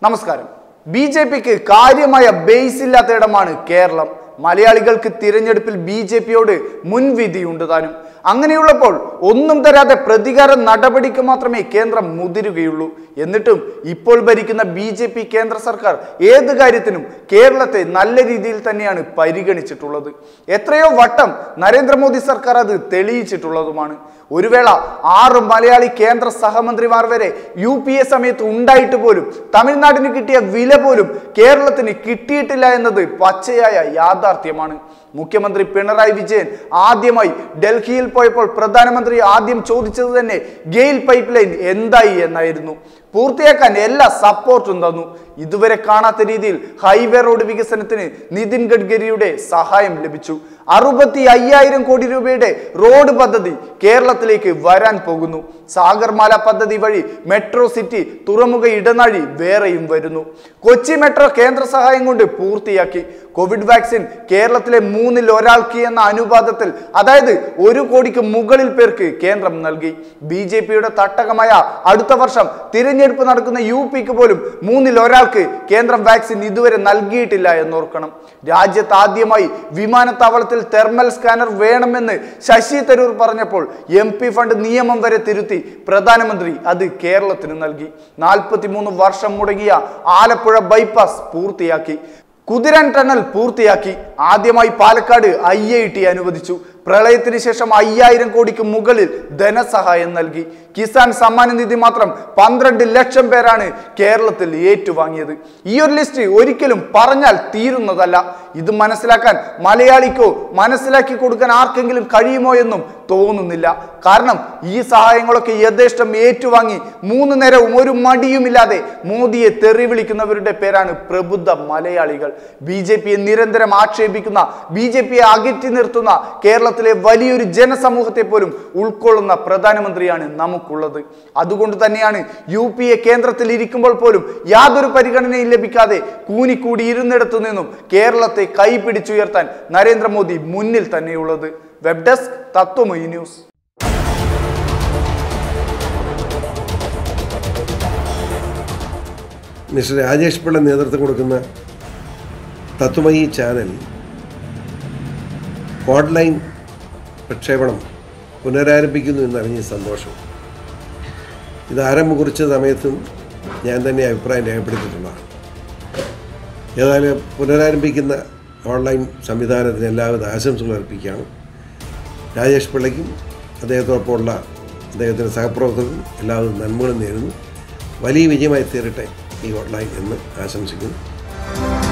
നമസ്കാരം B J പിക്ക് കാര്യമായ base ഇല്ലാത്ത ഇടമാണ് കേരളം മലയാളികൾക്ക് തിരഞ്ഞെടുപ്പിൽ ബി ജെ പിയോട് മുൻവിധിയുണ്ട് താനും അങ്ങനെയുള്ളപ്പോൾ ഒന്നും തരാതെ പ്രതികാര നടപടിക്ക് മാത്രമേ കേന്ദ്രം മുതിരുകയുള്ളൂ എന്നിട്ടും ഇപ്പോൾ ഭരിക്കുന്ന ബി ജെ പി കേന്ദ്ര സർക്കാർ ഏത് കാര്യത്തിനും കേരളത്തെ നല്ല രീതിയിൽ തന്നെയാണ് പരിഗണിച്ചിട്ടുള്ളത് എത്രയോ വട്ടം നരേന്ദ്രമോദി സർക്കാർ അത് തെളിയിച്ചിട്ടുള്ളതുമാണ് ഒരു വേള ആറ് മലയാളി കേന്ദ്ര സഹമന്ത്രിമാർ വരെ യു പി എ സമയത്ത് ഉണ്ടായിട്ട് പോലും തമിഴ്നാടിന് കിട്ടിയ വില പോലും കേരളത്തിന് കിട്ടിയിട്ടില്ല എന്നത് പച്ചയായ യാഥാർത്ഥ്യമാണ് മുഖ്യമന്ത്രി പിണറായി വിജയൻ ആദ്യമായി ഡൽഹിയിൽ പോയപ്പോൾ പ്രധാനമന്ത്രി ആദ്യം ചോദിച്ചത് തന്നെ ഗെയിൽ പൈപ്പ് ലൈൻ എന്തായി എന്നായിരുന്നു പൂർത്തിയാക്കാൻ എല്ലാ സപ്പോർട്ടും തന്നു ഇതുവരെ കാണാത്ത രീതിയിൽ ഹൈവേ റോഡ് വികസനത്തിന് നിതിൻ ഗഡ്കരിയുടെ സഹായം ലഭിച്ചു അറുപത്തി അയ്യായിരം കോടി രൂപയുടെ റോഡ് പദ്ധതി കേരളത്തിലേക്ക് വരാൻ പോകുന്നു സാഗർമാല പദ്ധതി വഴി മെട്രോ സിറ്റി തുറമുഖ ഇടനാഴി വേറെയും വരുന്നു കൊച്ചി മെട്രോ കേന്ദ്ര സഹായം കൊണ്ട് പൂർത്തിയാക്കി കോവിഡ് വാക്സിൻ കേരളത്തിലെ മൂന്നിൽ ഒരാൾക്ക് എന്ന അനുപാതത്തിൽ അതായത് ഒരു കോടിക്ക് മുകളിൽ പേർക്ക് കേന്ദ്രം നൽകി ബി ജെ പിയുടെ തട്ടകമായ അടുത്ത വർഷം തിരഞ്ഞെടുപ്പ് നടക്കുന്ന യു പിക്ക് പോലും മൂന്നിൽ ഒരാൾക്ക് കേന്ദ്രം വാക്സിൻ ഇതുവരെ നൽകിയിട്ടില്ല എന്നോർക്കണം രാജ്യത്ത് ആദ്യമായി വിമാനത്താവളത്തിൽ തെർമൽ സ്കാനർ വേണമെന്ന് ശശി തരൂർ പറഞ്ഞപ്പോൾ എം പി ഫണ്ട് നിയമം വരെ തിരുത്തി പ്രധാനമന്ത്രി അത് കേരളത്തിന് നൽകി നാൽപ്പത്തിമൂന്ന് വർഷം മുടങ്ങിയ ആലപ്പുഴ ബൈപ്പാസ് പൂർത്തിയാക്കി കുതിരാൻ ടണൽ പൂർത്തിയാക്കി ആദ്യമായി പാലക്കാട് ഐ ഐ ടി അനുവദിച്ചു പ്രളയത്തിന് ശേഷം അയ്യായിരം കോടിക്ക് മുകളിൽ ധനസഹായം നൽകി കിസാൻ സമ്മാന നിധി മാത്രം പന്ത്രണ്ട് ലക്ഷം പേരാണ് കേരളത്തിൽ ഏറ്റുവാങ്ങിയത് ഈ ഒരു ലിസ്റ്റ് ഒരിക്കലും പറഞ്ഞാൽ തീരുന്നതല്ല ഇത് മനസ്സിലാക്കാൻ മലയാളിക്കോ മനസ്സിലാക്കി കൊടുക്കാൻ ആർക്കെങ്കിലും കഴിയുമോ എന്നും തോന്നുന്നില്ല കാരണം ഈ സഹായങ്ങളൊക്കെ യഥേഷ്ടം ഏറ്റുവാങ്ങി മൂന്ന് നേരവും ഒരു മടിയുമില്ലാതെ മോദിയെ തെറി വിളിക്കുന്നവരുടെ പേരാണ് പ്രബുദ്ധ മലയാളികൾ ബി ജെ പിയെ നിരന്തരം ആക്ഷേപിക്കുന്ന ബി ജെ പിയെ അകറ്റി നിർത്തുന്ന കേരളത്തിലെ വലിയൊരു ജനസമൂഹത്തെ പോലും ഉൾക്കൊള്ളുന്ന പ്രധാനമന്ത്രിയാണ് നമുക്കുള്ളത് അതുകൊണ്ട് തന്നെയാണ് യു പി എ കേന്ദ്രത്തിൽ ഇരിക്കുമ്പോൾ പോലും യാതൊരു പരിഗണനയും ലഭിക്കാതെ കൂനിക്കൂടി ഇരുന്നിടത്തു നിന്നും കേരളത്തെ കൈപിടിച്ചുയർത്താൻ നരേന്ദ്രമോദി മുന്നിൽ തന്നെയുള്ളത് web desk തത്വമൊഴി news mister Rajesh Pillai നേതൃത്വം കൊടുക്കുന്ന തത്വമയി ചാനൽ ഓൺലൈൻ പ്രക്ഷേപണം പുനരാരംഭിക്കുന്നു എന്നറിഞ്ഞ സന്തോഷം ഇത് ആരംഭം കുറിച്ച സമയത്തും ഞാൻ തന്നെ അഭിപ്രായം രേഖപ്പെടുത്തിയിട്ടുള്ളതാണ് ഏതായാലും പുനരാരംഭിക്കുന്ന ഓൺലൈൻ സംവിധാനത്തിന് എല്ലാവിധ ആശംസകൾ അർപ്പിക്കുകയാണ് രാജേഷ് പിള്ളയ്ക്കും അദ്ദേഹത്തോടൊപ്പമുള്ള അദ്ദേഹത്തിൻ്റെ സഹപ്രവർത്തകർക്കും എല്ലാവരും നന്മകളും നേരുന്നു വലിയ വിജയമായി തീരട്ടെ ഈ ഓൺലൈൻ എന്ന് ആശംസിക്കുന്നു